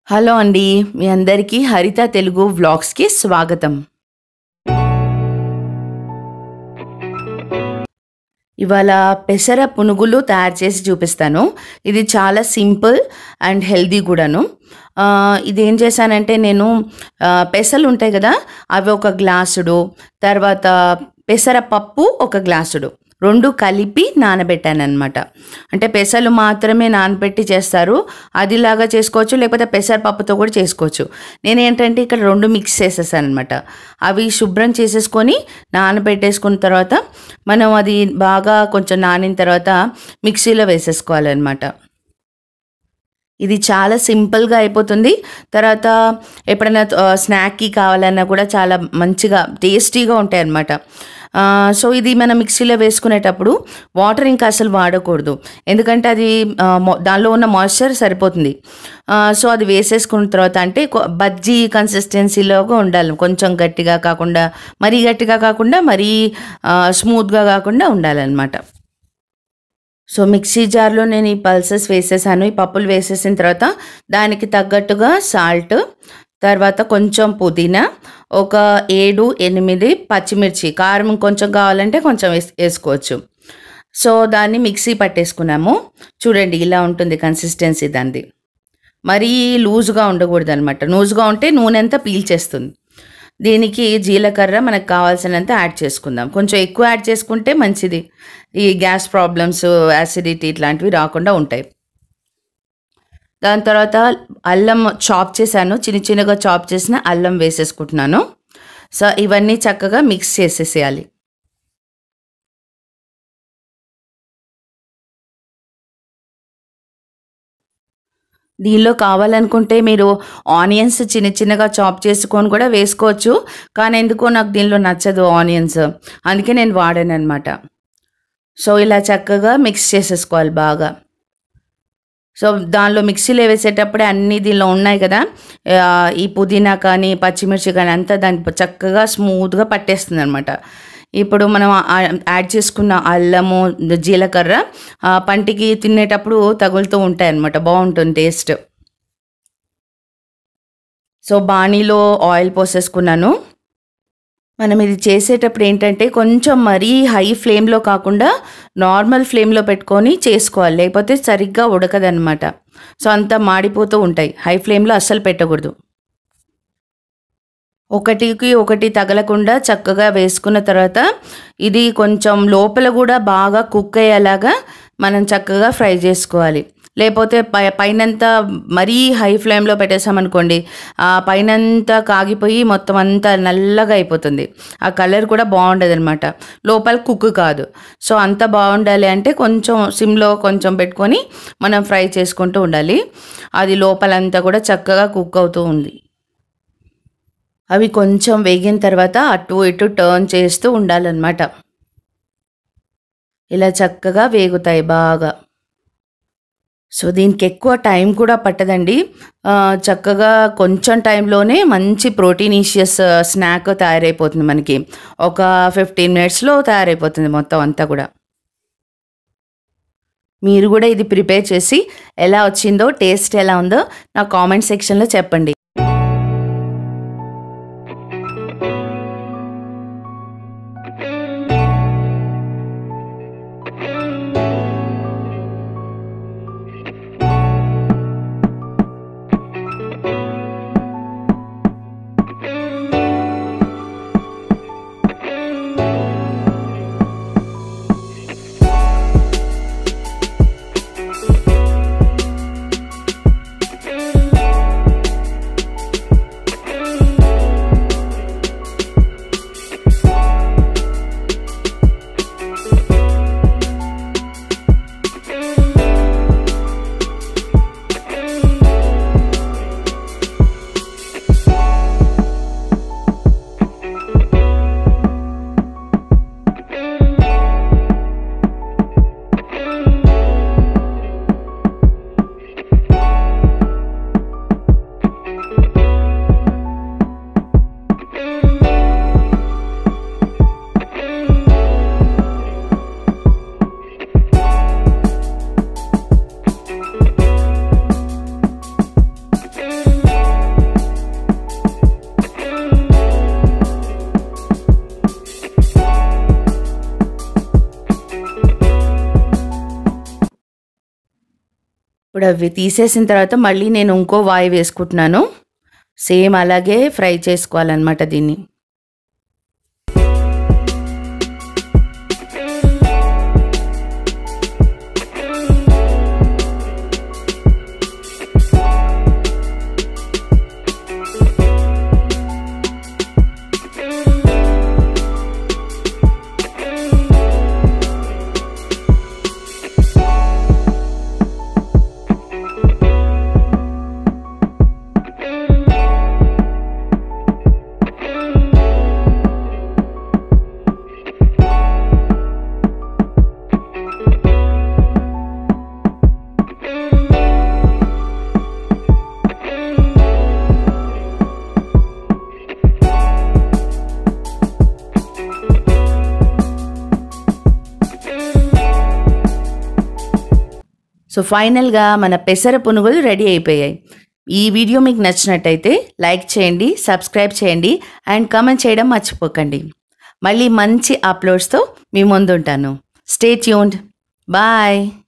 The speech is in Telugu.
హలో అండి మీ అందరికీ హరిత తెలుగు వ్లాగ్స్కి స్వాగతం ఇవాళ పెసర పునుగులు తయారు చేసి చూపిస్తాను ఇది చాలా సింపుల్ అండ్ హెల్దీ కూడాను ఆ, ఇది ఏం చేశానంటే నేను ఆ, పెసలు ఉంటాయి కదా అవి ఒక గ్లాసుడు తర్వాత పెసర పప్పు ఒక గ్లాసుడు రెండు కలిపి నానబెట్టాను అనమాట అంటే పెసలు మాత్రమే నానబెట్టి చేస్తారు అదిలాగా చేసుకోవచ్చు లేకపోతే పెసర పప్పుతో కూడా చేసుకోవచ్చు నేను ఏంటంటే ఇక్కడ రెండు మిక్స్ చేసేసాను అనమాట అవి శుభ్రం చేసేసుకొని నానబెట్టేసుకున్న తర్వాత మనం అది బాగా కొంచెం నానిన తర్వాత మిక్సీలో వేసేసుకోవాలన్నమాట ఇది చాలా సింపుల్గా అయిపోతుంది తర్వాత ఎప్పుడైనా ఆ, స్నాక్కి కావాలన్నా కూడా చాలా మంచిగా టేస్టీగా ఉంటాయి అన్నమాట ఆ, సో ఇది మనం మిక్సీలో వేసుకునేటప్పుడు వాటర్ ఇంకా అసలు వాడకూడదు ఎందుకంటే అది ఆ, మొ- దానిలో ఉన్న మాయిశ్చర్ సరిపోతుంది ఆ, సో అది వేసేసుకున్న తర్వాత అంటే కొ- బజ్జీ కన్సిస్టెన్సీలోగా ఉండాలి కొంచెం గట్టిగా కాకుండా మరీ గట్టిగా కాకుండా మరీ ఆ, స్మూత్గా కాకుండా ఉండాలన్నమాట సో మిక్సీ జార్లో నేను ఈ పల్సెస్ వేసేసాను ఈ పప్పులు వేసేసిన తర్వాత దానికి తగ్గట్టుగా సాల్ట్ తర్వాత కొంచెం పుదీనా ఒక ఏడు ఎనిమిది పచ్చిమిర్చి కారం కొంచెం కావాలంటే కొంచెం వేస్ వేసుకోవచ్చు సో దాన్ని మిక్సీ పట్టేసుకున్నాము చూడండి ఇలా ఉంటుంది కన్సిస్టెన్సీ దాన్ని మరీ లూజ్గా ఉండకూడదు అనమాట లూజ్గా ఉంటే నూనె అంతా పీల్చేస్తుంది దీనికి జీలకర్ర మనకు కావాల్సినంత యాడ్ చేసుకుందాం కొంచెం ఎక్కువ యాడ్ చేసుకుంటే మంచిది ఈ గ్యాస్ ప్రాబ్లమ్స్ యాసిడిటీ ఇట్లాంటివి రాకుండా ఉంటాయి దాని తర్వాత అల్లం చాప్ చేశాను చిన్న చిన్నగా చాప్ చేసిన అల్లం వేసేసుకుంటున్నాను సో ఇవన్నీ చక్కగా మిక్స్ చేసేసేయాలి దీనిలో కావాలనుకుంటే మీరు ఆనియన్స్ చిన్న చిన్నగా చాప్ చేసుకొని కూడా వేసుకోవచ్చు కానీ ఎందుకో నాకు దీనిలో నచ్చదు ఆనియన్స్ అందుకే నేను వాడాను అనమాట సో ఇలా చక్కగా మిక్స్ చేసేసుకోవాలి బాగా సో దానిలో మిక్సీలో వేసేటప్పుడే అన్నీ దీనిలో ఉన్నాయి కదా ఆ, ఈ పుదీనా కానీ పచ్చిమిర్చి కానీ అంతా దానికి చక్కగా స్మూత్గా పట్టేస్తుంది అనమాట ఇప్పుడు మనం ఆ- యాడ్ చేసుకున్న అల్లము జీలకర్ర ఆ, పంటికి తినేటప్పుడు తగులుతూ ఉంటాయి అన్నమాట బాగుంటుంది టేస్ట్ సో బాణీలో ఆయిల్ పోసేసుకున్నాను మనం ఇది చేసేటప్పుడు ఏంటంటే కొంచెం మరీ హై ఫ్లేమ్లో కాకుండా నార్మల్ ఫ్లేమ్లో పెట్టుకొని చేసుకోవాలి లేకపోతే సరిగ్గా ఉడకదనమాట సో అంతా మాడిపోతూ ఉంటాయి హై ఫ్లేమ్లో అస్సలు పెట్టకూడదు ఒకటికి ఒకటి తగలకుండా చక్కగా వేసుకున్న తర్వాత ఇది కొంచెం లోపల కూడా బాగా కుక్ అయ్యేలాగా మనం చక్కగా ఫ్రై చేసుకోవాలి లేకపోతే పై పైనంతా మరీ హై ఫ్లేమ్లో పెట్టేసామనుకోండి ఆ పైనంతా కాగిపోయి మొత్తం అంతా నల్లగా అయిపోతుంది ఆ కలర్ కూడా బాగుండదు అనమాట లోపల కుక్ కాదు సో అంత బాగుండాలి అంటే కొంచెం సిమ్లో కొంచెం పెట్టుకొని మనం ఫ్రై చేసుకుంటూ ఉండాలి అది లోపలంతా కూడా చక్కగా కుక్ అవుతూ ఉంది అవి కొంచెం వేగిన తర్వాత అటు ఇటు టర్న్ చేస్తూ ఉండాలన్నమాట ఇలా చక్కగా వేగుతాయి బాగా సో దీనికి ఎక్కువ టైం కూడా పట్టదండి ఆ, చక్కగా కొంచెం టైంలోనే మంచి ప్రోటీనీషియస్ స్నాక్ తయారైపోతుంది మనకి ఒక ఫిఫ్టీన్ మినిట్స్లో తయారైపోతుంది మొత్తం అంతా కూడా మీరు కూడా ఇది ప్రిపేర్ చేసి ఎలా వచ్చిందో టేస్ట్ ఎలా ఉందో నా కామెంట్ సెక్షన్లో చెప్పండి ఇప్పుడు అవి తీసేసిన తర్వాత మళ్ళీ నేను ఇంకో వాయి వేసుకుంటున్నాను సేమ్ అలాగే ఫ్రై చేసుకోవాలన్నమాట దీన్ని సో ఫైనల్గా మన పెసర పునుగులు రెడీ అయిపోయాయి ఈ వీడియో మీకు నచ్చినట్టయితే లైక్ చేయండి సబ్స్క్రైబ్ చేయండి అండ్ కామెంట్ చేయడం మర్చిపోకండి మళ్ళీ మంచి అప్లోడ్స్తో మీ ముందుంటాను స్టే ట్యూన్డ్ బాయ్